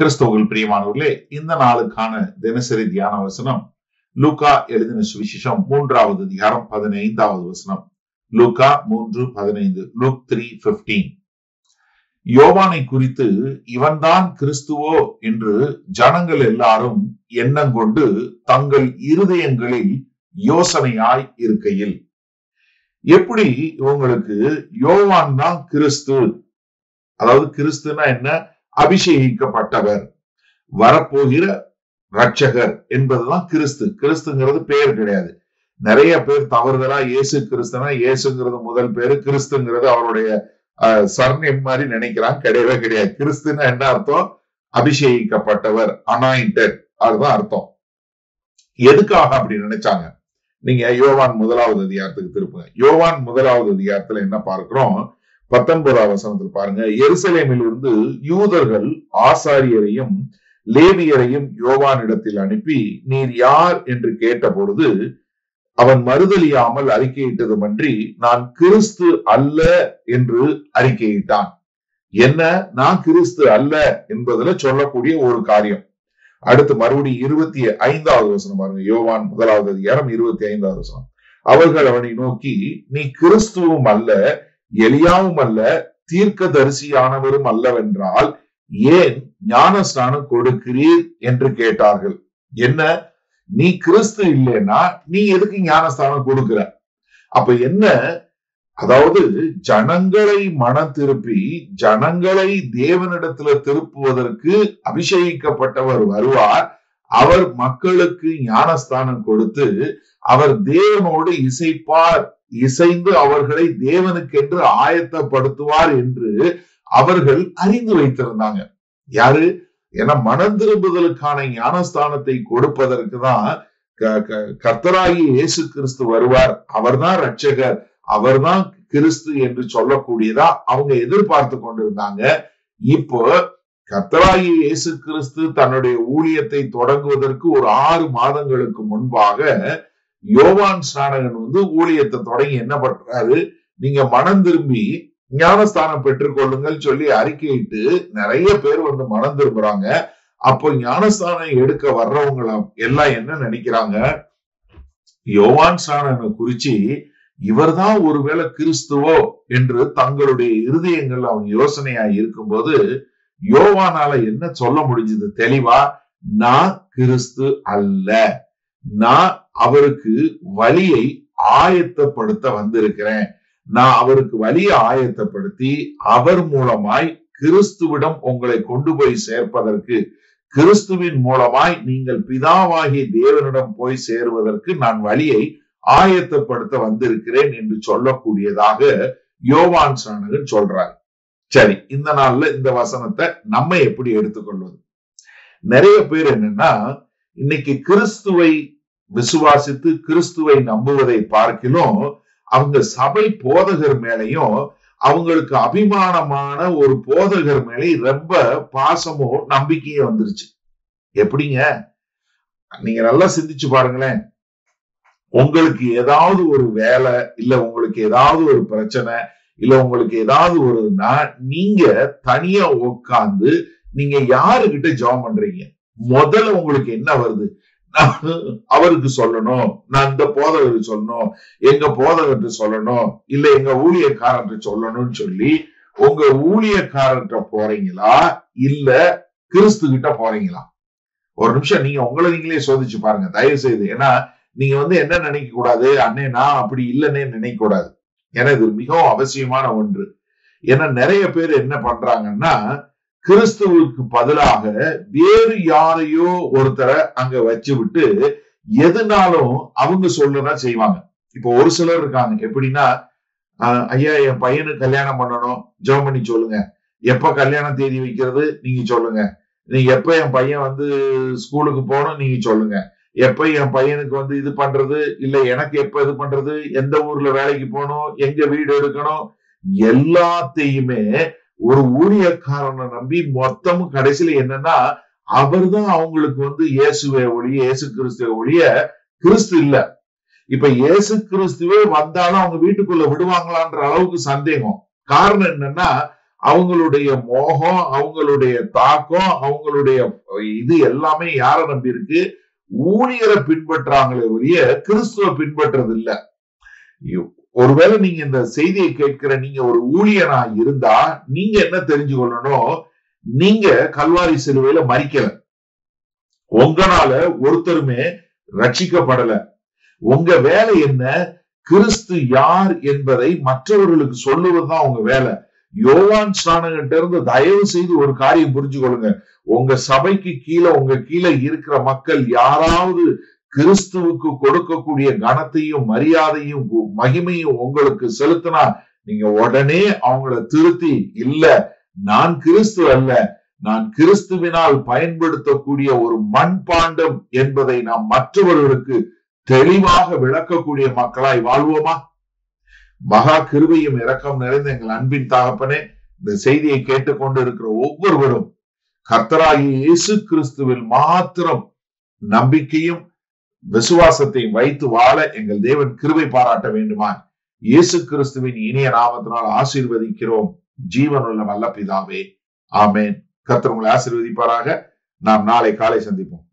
கிறிஸ்தவர்கள் பிரியமானவர்களே இந்த நாளுக்கான தினசரி தியான வசனம் லூகா எழுதின சுவிசேஷம் மூன்றாவது அதிகாரம் பதினைந்தாவது வசனம் லூகா மூன்று பதினைந்து லூக் த்ரீ பிப்டீன் யோவானை குறித்து இவன்தான் கிறிஸ்துவோ என்று ஜனங்கள் எல்லாரும் எண்ணம் கொண்டு தங்கள் இருதயங்களில் யோசனையாய் இருக்கையில் எப்படி இவங்களுக்கு யோவான் தான் கிறிஸ்து அதாவது கிறிஸ்துனா என்ன அபிஷேகிக்கப்பட்டவர் வரப்போகிற ரட்சகர் என்பதுதான் கிறிஸ்து கிறிஸ்துங்கிறது பேர் கிடையாது நிறைய பேர் தவறுதலா இயேசு கிறிஸ்துனா இயேசுங்கிறது முதல் பேரு கிறிஸ்துங்கிறது அவருடைய சர்ணம் மாதிரி நினைக்கிறான் கிடையவே கிடையாது கிறிஸ்துன்னா என்ன அர்த்தம் அபிஷேகிக்கப்பட்டவர் அனாயிண்டட் அதுதான் அர்த்தம் எதுக்காக அப்படி நினைச்சாங்க நீங்க யோவான் முதலாவது அதிகாரத்துக்கு திருப்புங்க யோவான் முதலாவது அதிகாரத்துல என்ன பார்க்கிறோம் பத்தொன்பதாம் வசனத்தில் பாருங்க எருசலேமில் இருந்து யூதர்கள் ஆசாரியரையும் லேவியரையும் யோவானிடத்தில் அனுப்பி நீர் யார் என்று கேட்ட பொழுது அவன் மறுதலியாமல் அறிக்கையிட்டதுமன்றி நான் கிறிஸ்து அல்ல என்று அறிக்கையிட்டான் என்ன நான் கிறிஸ்து அல்ல என்பதுல சொல்லக்கூடிய ஒரு காரியம் அடுத்து மறுபடியும் இருபத்தி ஐந்தாவது வசனம் பாருங்க யோவான் முதலாவது அதிகாரம் இருபத்தி ஐந்தாவது வசனம் அவர்கள் அவனை நோக்கி நீ கிறிஸ்துவும் அல்ல எலியாவும் அல்ல தீர்க்க தரிசியானவரும் அல்லவென்றால் ஏன் ஞான ஸ்நானம் கொடுக்கிறீர் என்று கேட்டார்கள் என்ன நீ கிறிஸ்து இல்லைன்னா நீ எதுக்கு ஞானஸ்தானம் கொடுக்கிற அப்ப என்ன அதாவது ஜனங்களை மனம் திருப்பி ஜனங்களை தேவனிடத்துல திருப்புவதற்கு அபிஷேகிக்கப்பட்டவர் வருவார் அவர் மக்களுக்கு ஞானஸ்தானம் கொடுத்து அவர் தேவனோடு இசைப்பார் இசைந்து அவர்களை தேவனுக்கென்று ஆயத்தப்படுத்துவார் என்று அவர்கள் அறிந்து வைத்திருந்தாங்க யாரு ஏன்னா மனம் திரும்புதலுக்கான ஞானஸ்தானத்தை கொடுப்பதற்கு தான் கர்த்தராகி இயேசு கிறிஸ்து வருவார் அவர்தான் ரட்சகர் அவர்தான் கிறிஸ்து என்று சொல்லக்கூடியதா அவங்க எதிர்பார்த்து கொண்டிருந்தாங்க இப்போ கர்த்தராகி இயேசு கிறிஸ்து தன்னுடைய ஊழியத்தை தொடங்குவதற்கு ஒரு ஆறு மாதங்களுக்கு முன்பாக யோவான் ஸ்நானகன் வந்து ஊழியத்தை தொடங்கி என்ன பண்றாரு நீங்க மனம் திரும்பி ஞானஸ்தானம் பெற்றுக்கொள்ளுங்கள் சொல்லி அறிக்கையிட்டு நிறைய பேர் வந்து மனம் திரும்புறாங்க அப்போ ஞானஸ்தானம் எடுக்க வர்றவங்கள எல்லாம் என்ன நினைக்கிறாங்க யோவான் ஸ்நானனை குறிச்சு இவர்தான் ஒருவேளை கிறிஸ்துவோ என்று தங்களுடைய இருதயங்கள் அவங்க யோசனையா இருக்கும்போது யோவானால என்ன சொல்ல முடிஞ்சது தெளிவா நான் கிறிஸ்து அல்ல நான் அவருக்கு வழியை ஆயத்தப்படுத்த வந்திருக்கிறேன் நான் அவருக்கு வழியை ஆயத்தப்படுத்தி அவர் மூலமாய் கிறிஸ்துவிடம் உங்களை கொண்டு போய் சேர்ப்பதற்கு கிறிஸ்துவின் மூலமாய் நீங்கள் பிதாவாகிய தேவனிடம் போய் சேருவதற்கு நான் வழியை ஆயத்தப்படுத்த வந்திருக்கிறேன் என்று சொல்லக்கூடியதாக யோவான் சாணகன் சொல்றார் சரி இந்த நாள்ல இந்த வசனத்தை நம்ம எப்படி எடுத்துக்கொள்வது நிறைய பேர் என்னன்னா இன்னைக்கு கிறிஸ்துவை விசுவாசித்து கிறிஸ்துவை நம்புவதை பார்க்கிலும் அவங்க சபை போதகர் மேலையும் அவங்களுக்கு அபிமானமான ஒரு போதகர் மேலே ரொம்ப பாசமோ நம்பிக்கையும் வந்துருச்சு எப்படிங்க நீங்க நல்லா சிந்திச்சு பாருங்களேன் உங்களுக்கு ஏதாவது ஒரு வேலை இல்ல உங்களுக்கு ஏதாவது ஒரு பிரச்சனை இல்ல உங்களுக்கு ஏதாவது ஒருனா நீங்க தனியா உட்காந்து நீங்க யாருகிட்ட ஜாம் பண்றீங்க முதல்ல உங்களுக்கு என்ன வருது அவருக்கு சொல்லணும் நான் இந்த போதகருக்கு சொல்லணும் எங்க போதகர்கிட்ட சொல்லணும் இல்ல எங்க ஊழியக்காரர்கிட்ட சொல்லணும்னு சொல்லி உங்க ஊழியக்காரர்கிட்ட போறீங்களா இல்ல கிறிஸ்து கிட்ட போறீங்களா ஒரு நிமிஷம் நீங்க உங்களை நீங்களே சோதிச்சு பாருங்க தயவு செய்து ஏன்னா நீங்க வந்து என்ன நினைக்க கூடாது அண்ணே நான் அப்படி இல்லைன்னே நினைக்க கூடாது ஏன்னா இது மிகவும் அவசியமான ஒன்று ஏன்னா நிறைய பேர் என்ன பண்றாங்கன்னா கிறிஸ்துவுக்கு பதிலாக வேறு யாரையோ ஒருத்தரை அங்க வச்சு விட்டு எதுனாலும் அவங்க சொல்லதான் செய்வாங்க இப்போ ஒரு சிலர் இருக்காங்க எப்படின்னா ஐயா என் பையனுக்கு கல்யாணம் பண்ணணும் ஜெபம் பண்ணி சொல்லுங்க எப்ப கல்யாண தேதி வைக்கிறது நீங்க சொல்லுங்க நீங்க எப்ப என் பையன் வந்து ஸ்கூலுக்கு போகணும் நீங்க சொல்லுங்க எப்ப என் பையனுக்கு வந்து இது பண்றது இல்ல எனக்கு எப்ப இது பண்றது எந்த ஊர்ல வேலைக்கு போகணும் எங்க வீடு எடுக்கணும் எல்லாத்தையுமே ஒரு ஊழியக்காரனை நம்பி மொத்தமும் கடைசியில என்னன்னா அவர் தான் அவங்களுக்கு வந்து இயேசுவை ஒழிய இயேசு கிறிஸ்துவ ஒழிய கிறிஸ்து இல்ல இப்ப இயேசு கிறிஸ்துவே வந்தாலும் அவங்க வீட்டுக்குள்ள விடுவாங்களான்ற அளவுக்கு சந்தேகம் காரணம் என்னன்னா அவங்களுடைய மோகம் அவங்களுடைய தாக்கம் அவங்களுடைய இது எல்லாமே யாரை நம்பி இருக்கு ஊழியரை பின்பற்றாங்களே ஒழிய கிறிஸ்துவ பின்பற்றது இல்ல ஒருவேளை நீங்க இந்த செய்தியை கேட்கிற நீங்க ஒரு ஊழியனா இருந்தா நீங்க என்ன தெரிஞ்சு கொள்ளணும் நீங்க கல்வாரி சிலுவையில மறிக்கல உங்களால ஒருத்தருமே ரட்சிக்கப்படல உங்க வேலை என்ன கிறிஸ்து யார் என்பதை மற்றவர்களுக்கு சொல்லுவதுதான் உங்க வேலை யோவான் ஸ்நானகிட்ட இருந்து தயவு செய்து ஒரு காரியம் புரிஞ்சு கொள்ளுங்க உங்க சபைக்கு கீழே உங்க கீழே இருக்கிற மக்கள் யாராவது கிறிஸ்துவுக்கு கொடுக்கக்கூடிய கனத்தையும் மரியாதையும் மகிமையும் உங்களுக்கு செலுத்தினா நீங்க உடனே அவங்கள திருத்தி இல்ல நான் கிறிஸ்து அல்ல நான் கிறிஸ்துவினால் பயன்படுத்தக்கூடிய ஒரு மண்பாண்டம் என்பதை நாம் மற்றவர்களுக்கு தெளிவாக விளக்கக்கூடிய மக்களாய் வாழ்வோமா மகா கிருபையும் இரக்கம் நிறைந்த எங்கள் அன்பின் தகப்பனே இந்த செய்தியை கேட்டுக்கொண்டு இருக்கிற ஒவ்வொருவரும் கர்த்தராகிய இயேசு கிறிஸ்துவில் மாத்திரம் நம்பிக்கையும் விசுவாசத்தையும் வைத்து வாழ எங்கள் தேவன் கிருபை பாராட்ட வேண்டுமா இயேசு கிறிஸ்துவின் இனிய நாமத்தினால் ஆசீர்வதிக்கிறோம் ஜீவனுள்ள வல்ல பிதாவே ஆமேன் கர்த்தர் உங்களை ஆசீர்வதிப்பாராக நாம் நாளை காலை சந்திப்போம்